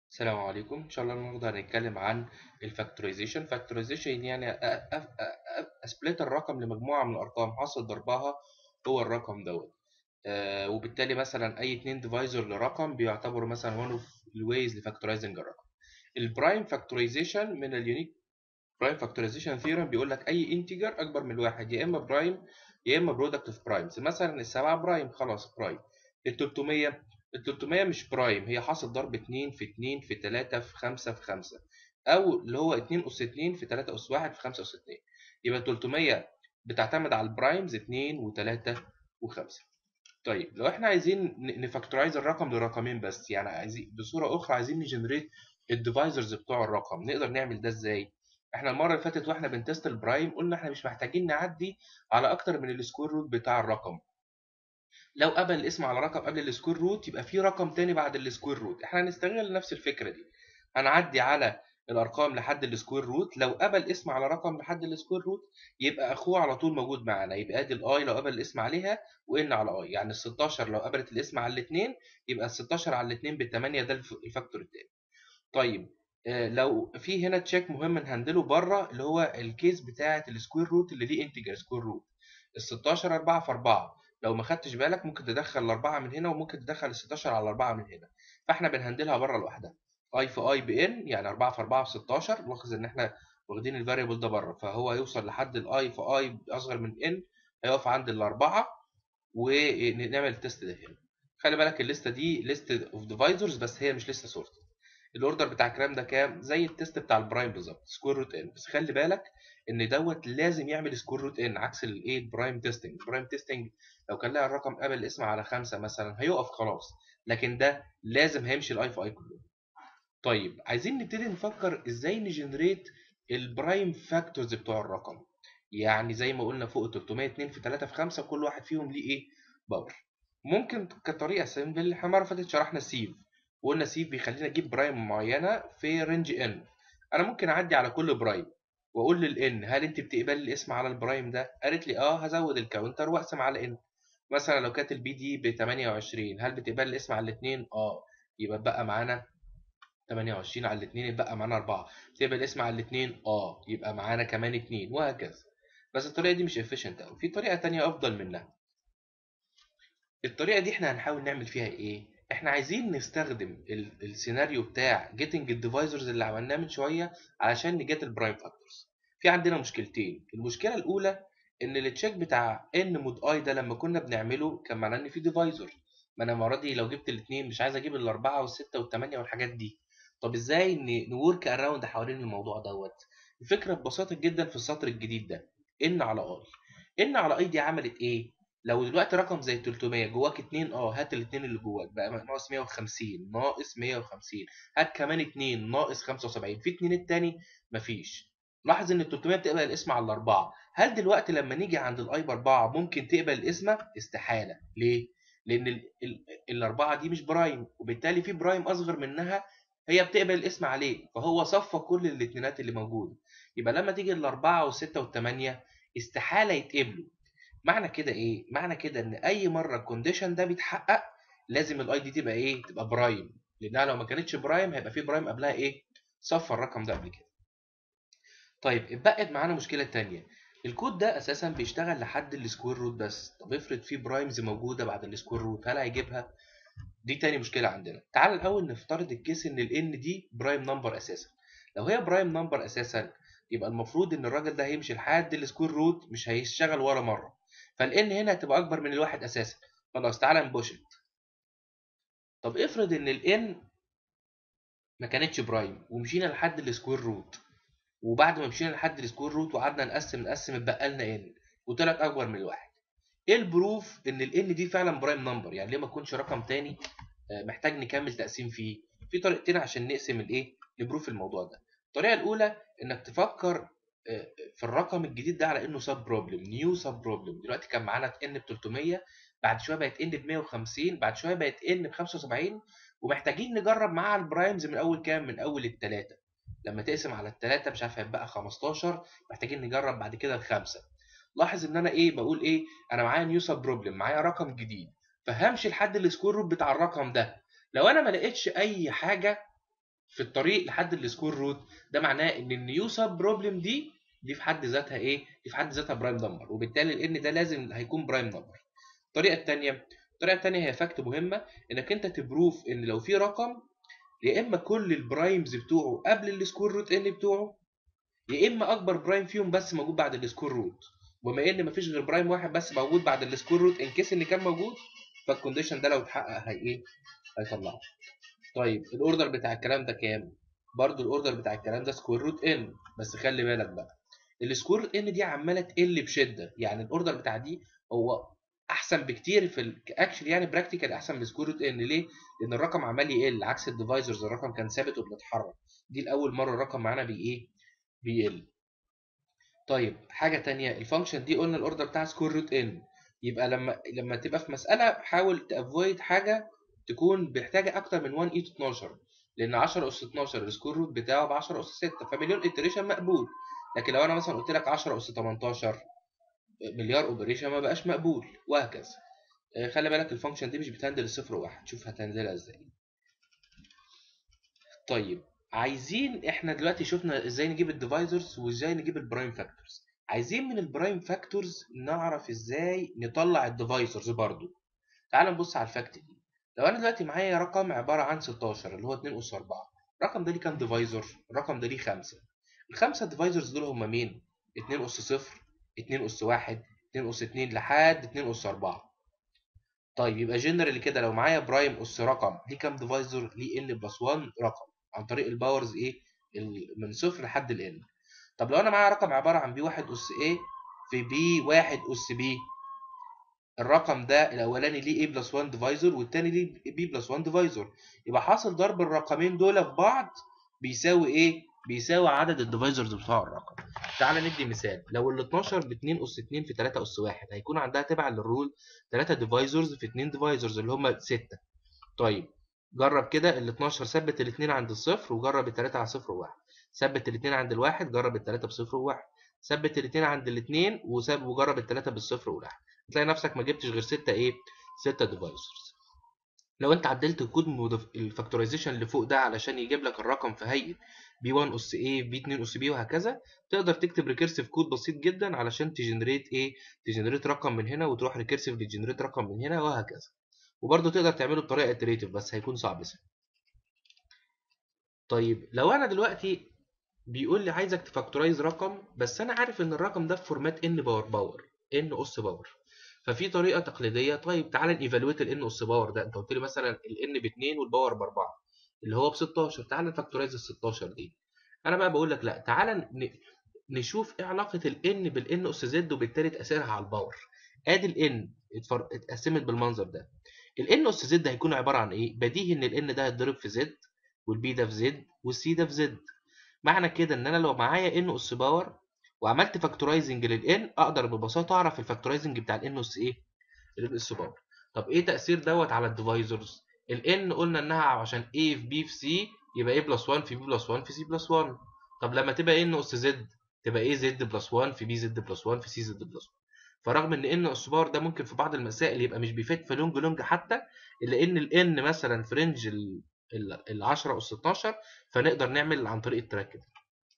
السلام عليكم ان شاء الله النهارده هنتكلم عن الفاكتورايزيشن فاكتورايزيشن يعني اسبليت الرقم لمجموعه من الارقام حاصل ضربها هو الرقم دوت آه وبالتالي مثلا اي اتنين ديفايزر لرقم بيعتبروا مثلا one of الويز لفاكتورايزنج الرقم البرايم فاكتورايزيشن من اليونيك برايم فاكتورايزيشن ثيورم بيقول لك اي انتجر اكبر من الواحد يا اما برايم يا اما برودكت اوف برايمز مثلا السبعه برايم خلاص برايم ال 300 ال 300 مش برايم هي حاصل ضرب 2 في 2 في 3 في 5 في 5 او اللي هو 2 اس 2 في 3 اس 1 في 5 اس 2 يبقى 300 بتعتمد على البرايمز 2 و3 و5 طيب لو احنا عايزين نفاكتورايز الرقم لرقمين بس يعني عايزين بصوره اخرى عايزين نجنريت الديفايزرز بتوع الرقم نقدر نعمل ده ازاي احنا المره اللي فاتت واحنا بنتست البرايم قلنا احنا مش محتاجين نعدي على اكتر من السكوير روت بتاع الرقم لو قبل الاسم على رقم قبل السكوير روت يبقى في رقم تاني بعد السكوير روت احنا هنستغل نفس الفكره دي هنعدي على الارقام لحد السكوير روت لو قبل اسم على رقم لحد السكوير روت يبقى اخوه على طول موجود معانا يبقى ادي الاي لو قبل الاسم عليها وان على اي يعني ال 16 لو قبلت الاسم على الاثنين يبقى ال 16 على الاثنين ب 8 ده الفاكتور الثاني طيب آه لو في هنا تشيك مهم نهندله بره اللي هو الكيس بتاعه السكوير روت اللي ليه انتجر سكوير روت ال 16 4 في 4 لو ما خدتش بالك ممكن تدخل الأربعة من هنا وممكن تدخل ال 16 على الأربعة من هنا فاحنا بنهندلها بره لوحدها اي في اي بان يعني 4 في 4 في 16 لاحظ ان احنا واخدين الفاريبل ده بره فهو هيوصل لحد الاي في اي اصغر من ان هيقف عند الأربعة ونعمل التست ده هنا خلي بالك الليسته دي ليست اوف ديفايزرز بس هي مش لسه سورت الاوردر بتاع الكلام ده كام زي التست بتاع البرايم بالظبط سكوير روت ان بس خلي بالك ان دوت لازم يعمل سكوير روت ان عكس الايه البرايم تيستنج البرايم تيستنج لو كان لها الرقم قبل الاسم على خمسة مثلا هيقف خلاص لكن ده لازم هيمشي الاي في اي كله طيب عايزين نبتدي نفكر ازاي نجنريت البرايم فاكتورز بتوع الرقم يعني زي ما قلنا فوق 302 في 3 في 5 كل واحد فيهم ليه ايه باور ممكن كطريقه سيمبل احنا المره اللي فاتت شرحنا سيف وقلنا سيف بيخلينا اجيب برايم معينه في رينج ان انا ممكن اعدي على كل برايم واقول للان هل انت بتقبلي الاسم على البرايم ده قالت لي اه هزود الكاونتر واقسم على ان مثلا لو كانت البي دي ب 28 هل بتقبل الاسم على الاثنين اه يبقى بقى معانا 28 على الاثنين يبقى معانا 4 بتقبل الاسم على الاثنين اه يبقى معانا كمان 2 وهكذا بس الطريقه دي مش افيشنت قوي في طريقه ثانيه افضل منها الطريقه دي احنا هنحاول نعمل فيها ايه احنا عايزين نستخدم السيناريو بتاع جيتنج الديفايزرز اللي عملناه من شويه علشان نجيت البرايم فاكتورز في عندنا مشكلتين المشكله الاولى ان التشيك بتاع ان مود اي ده لما كنا بنعمله كان معناه ان في ديفايزر ما انا المره دي لو جبت الاثنين مش عايز اجيب الاربعه والسته والثمانيه والحاجات دي طب ازاي نورك اراوند حوالين الموضوع دوت الفكره ببساطه جدا في السطر الجديد ده ان على اي ان على اي دي عملت ايه لو دلوقتي رقم زي 300 جواك 2 اه هات الاثنين اللي جواك بقى ناقص 150 ناقص 150 هات كمان 2 ناقص 75 في 2 التاني مفيش لاحظ ان ال 300 بتقبل الاسم على الاربعه هل دلوقتي لما نيجي عند الاي باربعه ممكن تقبل الاسم استحاله ليه لان ال ال الاربعه دي مش برايم وبالتالي في برايم اصغر منها هي بتقبل الاسم عليه فهو صفى كل الاثنينات اللي موجوده يبقى لما تيجي الاربعه والسته والثمانيه استحاله يتقبلوا معنى كده ايه معنى كده ان اي مره الكونديشن ده بيتحقق لازم الاي دي تبقى ايه تبقى برايم لانها لو ما كانتش برايم هيبقى في برايم قبلها ايه صفى الرقم ده قبل كده طيب اتبقت معانا مشكله تانية الكود ده اساسا بيشتغل لحد السكوير روت بس طب افرض في برايمز موجوده بعد السكوير روت هل هيجيبها دي تاني مشكله عندنا تعال الاول نفترض الكيس ان الان دي برايم نمبر اساسا لو هي برايم نمبر اساسا يبقى المفروض ان الراجل ده هيمشي لحد السكوير روت مش هيشتغل ولا مره فالان هنا هتبقى اكبر من الواحد اساسا خلاص تعالى نبوشت طب افرض ان الان ما كانتش برايم ومشينا لحد السكوير روت وبعد ما مشينا لحد السكوير روت وقعدنا نقسم نقسم اتبقى لنا ان وطلعت اكبر من الواحد ايه البروف ان الان دي فعلا برايم نمبر يعني ليه ما تكونش رقم تاني محتاج نكمل تقسيم فيه في طريقتين عشان نقسم الايه نبروف الموضوع ده الطريقه الاولى انك تفكر في الرقم الجديد ده على انه سب بروبلم نيو سب بروبلم دلوقتي كان معانا ان ب 300 بعد شويه بقت ان ب 150 بعد شويه بقت ان ب 75 ومحتاجين نجرب معاها البرايمز من اول كام من اول الثلاثه لما تقسم على الثلاثه مش عارف هيبقى 15 محتاجين نجرب بعد كده الخمسه لاحظ ان انا ايه بقول ايه انا معايا نيو سب بروبلم معايا رقم جديد فهمشي لحد السكوير روت بتاع الرقم ده لو انا ما لقيتش اي حاجه في الطريق لحد السكوير روت ده معناه ان النيو سب بروبلم دي دي في حد ذاتها ايه دي في حد ذاتها برايم نمبر وبالتالي الان ده لازم هيكون برايم نمبر الطريقه الثانيه الطريقه الثانيه هي فاكت مهمه انك انت تبروف ان لو في رقم يا اما كل البرايمز بتوعه قبل السكوير روت ان بتوعه يا اما اكبر برايم فيهم بس موجود بعد السكوير روت وبما ان مفيش غير برايم واحد بس موجود بعد السكوير روت ان كيس ان كان موجود فالكونديشن ده لو اتحقق هي ايه هيطلعه طيب الاوردر بتاع الكلام ده كام برضو الاوردر بتاع الكلام ده سكوير روت ان بس خلي بالك بقى السكوير روت ان دي عماله تقل بشده يعني الاوردر بتاع دي هو احسن بكتير في اكشن يعني براكتيكال احسن من سكوير روت ان ليه؟ لان الرقم عمال يقل عكس الديفايزرز الرقم كان ثابت وبنتحرك دي الاول مره الرقم معانا بي ايه؟ بيقل طيب حاجه تانية الفانكشن دي قلنا الاوردر بتاع سكوير روت ان يبقى لما لما تبقى في مساله حاول تافويد حاجه تكون محتاجه اكتر من 1 اي 12 لان 10 اس 12 السكوير روت بتاعه ب 10 اس 6 فمليون اتريشن مقبول لكن لو انا مثلا قلت لك 10 اس 18 مليار اوبريشن ما بقاش مقبول وهكذا خلي بالك الفانكشن دي مش بتهندل الصفر وواحد شوف هتهندلها ازاي طيب عايزين احنا دلوقتي شفنا ازاي نجيب الديفايزرز وازاي نجيب البرايم فاكتورز عايزين من البرايم فاكتورز نعرف ازاي نطلع الديفايزرز برضو تعال نبص على الفاكت دي لو انا دلوقتي معايا رقم عباره عن 16 اللي هو 2 اس 4 الرقم ده ليه كام ديفايزر الرقم ده ليه 5 الخمسه ديفايزرز دول هم مين 2 اس 0 2 اس 1 2 اس 2 لحد 2 اس 4 طيب يبقى جنرالي كده لو معايا برايم اس رقم ليه كام ديفايزر ليه ان بلس 1 رقم عن طريق الباورز ايه من صفر لحد الان طب لو انا معايا رقم عباره عن بي 1 اس ايه في بي 1 اس بي الرقم ده الاولاني ليه a بلس 1 ديفايزر والتاني ليه b بلس 1 ديفايزر يبقى حاصل ضرب الرقمين دول في بعض بيساوي ايه بيساوي عدد الديفايزرز بتوع الرقم تعال ندي مثال لو ال 12 ب 2 اس 2 في 3 اس 1 هيكون عندها تبع للرول 3 ديفايزرز في 2 ديفايزرز اللي هم 6 طيب جرب كده ال 12 ثبت الاثنين عند الصفر وجرب الثلاثه على صفر وواحد ثبت الاثنين عند الواحد جرب الثلاثه بصفر وواحد ثبت الاثنين عند الاثنين وساب وجرب الثلاثه بالصفر والواحد هتلاقي نفسك ما جبتش غير 6 ايه 6 ديفايزرز لو انت عدلت الكود الفاكتورايزيشن اللي فوق ده علشان يجيب لك الرقم في هيئه بي 1 اس ايه بي 2 اس بي وهكذا تقدر تكتب ريكيرسيف كود بسيط جدا علشان تجنريت ايه تجنريت رقم من هنا وتروح ريكيرسيف تجنريت رقم من هنا وهكذا وبرضه تقدر تعمله بطريقه اتريتيف بس هيكون صعب سنة. طيب لو انا دلوقتي بيقول لي عايزك تفاكتورايز رقم بس انا عارف ان الرقم ده في فورمات ان باور باور ان اس باور ففي طريقه تقليديه طيب تعالى نيفالويت الان اس باور ده انت قلت لي مثلا الان ب 2 والباور ب 4 اللي هو ب 16 تعالى نفاكتورايز ال 16 دي انا بقى بقول لك لا تعالى نشوف ايه علاقه الان بالان اس زد وبالتالي تاثيرها على الباور ادي الان اتقسمت بالمنظر ده الان اس زد هيكون عباره عن ايه بديهي ان الان ده هيتضرب في زد والبي ده في زد والسي ده في زد معنى كده ان انا لو معايا ان اس باور وعملت فاكتورايزنج للان اقدر ببساطه اعرف الفاكتورايزنج بتاع الان اس ايه الان اس باور طب ايه تاثير دوت على الديفايزرز الان قلنا انها عشان A في B في C يبقى A بلس 1 في B بلس 1 في C بلس 1 طب لما تبقى N أس Z تبقى A زد بلس 1 في B زد بلس 1 في C زد بلس 1 فرغم ان N أس باور ده ممكن في بعض المسائل يبقى مش بيفيد في لونج لونج حتى الا ان ال N مثلا في رينج ال 10 أس 16 فنقدر نعمل عن طريق التراك ده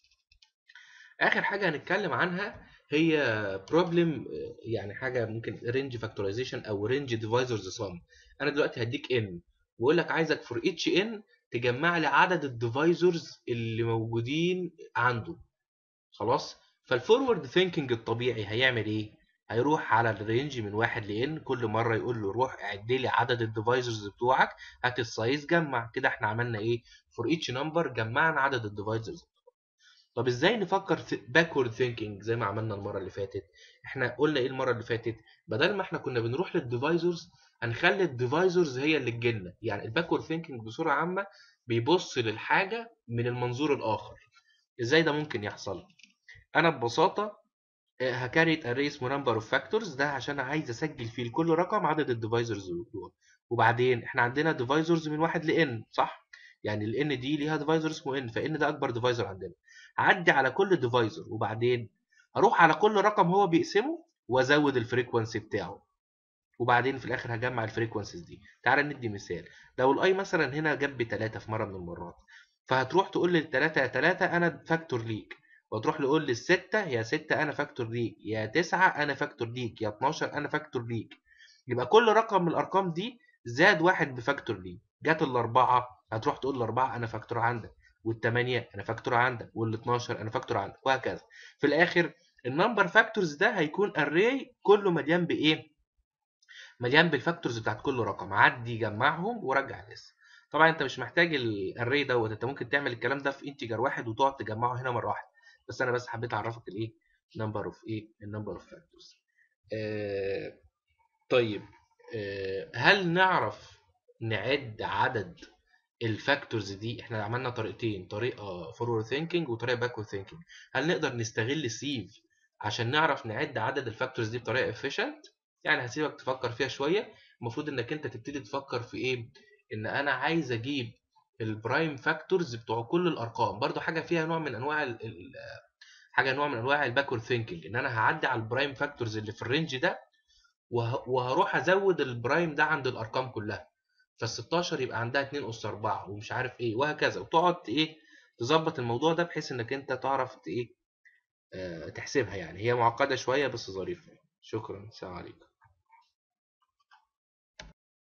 اخر حاجه هنتكلم عنها هي بروبلم يعني حاجه ممكن رينج فاكتورايزيشن او رينج ديفايزرز سم انا دلوقتي هديك ان واقول لك عايزك فور اتش ان تجمع لي عدد الديفايزرز اللي موجودين عنده خلاص فالفورورد ثينكينج الطبيعي هيعمل ايه هيروح على الرينج من واحد لان كل مره يقول له روح اعد لي عدد الديفايزرز بتوعك هات السايز جمع كده احنا عملنا ايه فور اتش نمبر جمعنا عدد الديفايزرز طب ازاي نفكر باكورد ثينكينج زي ما عملنا المره اللي فاتت احنا قلنا ايه المره اللي فاتت بدل ما احنا كنا بنروح للديفايزرز هنخلي الديفايزرز هي اللي تجيلنا يعني الباكورد ثينكينج بصوره عامه بيبص للحاجه من المنظور الاخر ازاي ده ممكن يحصل انا ببساطه هكاريت اري اسمه نمبر اوف فاكتورز ده عشان عايز اسجل فيه لكل رقم عدد الديفايزرز دول وبعدين احنا عندنا ديفايزرز من واحد لان صح يعني الان دي ليها ديفايزر اسمه ان فان ده اكبر ديفايزر عندنا هعدي على كل ديفايزر وبعدين هروح على كل رقم هو بيقسمه وازود الفريكونسي بتاعه وبعدين في الاخر هجمع الفريكونسيز دي تعال ندي مثال لو الاي مثلا هنا جاب ب 3 في مره من المرات فهتروح تقول للتلاتة يا تلاتة انا فاكتور ليك وتروح تقول للستة يا ستة انا فاكتور ليك يا تسعة انا فاكتور ليك يا 12 انا فاكتور ليك يبقى كل رقم من الارقام دي زاد واحد بفاكتور ليه جت الاربعة هتروح تقول الاربعة انا فاكتور عندك والثمانية انا فاكتور عندك وال12 انا فاكتور عندك وهكذا في الاخر النمبر فاكتورز ده هيكون اري كله مليان بايه مليان بالفاكتورز بتاعت كل رقم عدي جمعهم ورجع لسه طبعا انت مش محتاج الاري دوت انت ممكن تعمل الكلام ده في انتجر واحد وتقعد تجمعه هنا مره واحده بس انا بس حبيت اعرفك الايه نمبر اوف ايه النمبر اوف فاكتورز طيب آه هل نعرف نعد عدد الفاكتورز دي احنا عملنا طريقتين طريقه فورورد ثينكينج وطريقه باكورد ثينكينج هل نقدر نستغل سيف عشان نعرف نعد عدد الفاكتورز دي بطريقه efficient يعني هسيبك تفكر فيها شويه المفروض انك انت تبتدي تفكر في ايه ان انا عايز اجيب البرايم فاكتورز بتوع كل الارقام برضو حاجه فيها نوع من انواع ال ال حاجه نوع من انواع الباكورد ثينكينج ان انا هعدي على البرايم فاكتورز اللي في الرينج ده وه وهروح ازود البرايم ده عند الارقام كلها فال 16 يبقى عندها 2 اس 4 ومش عارف ايه وهكذا وتقعد ايه تظبط الموضوع ده بحيث انك انت تعرف ايه آه تحسبها يعني هي معقده شويه بس ظريفه شكرا السلام عليكم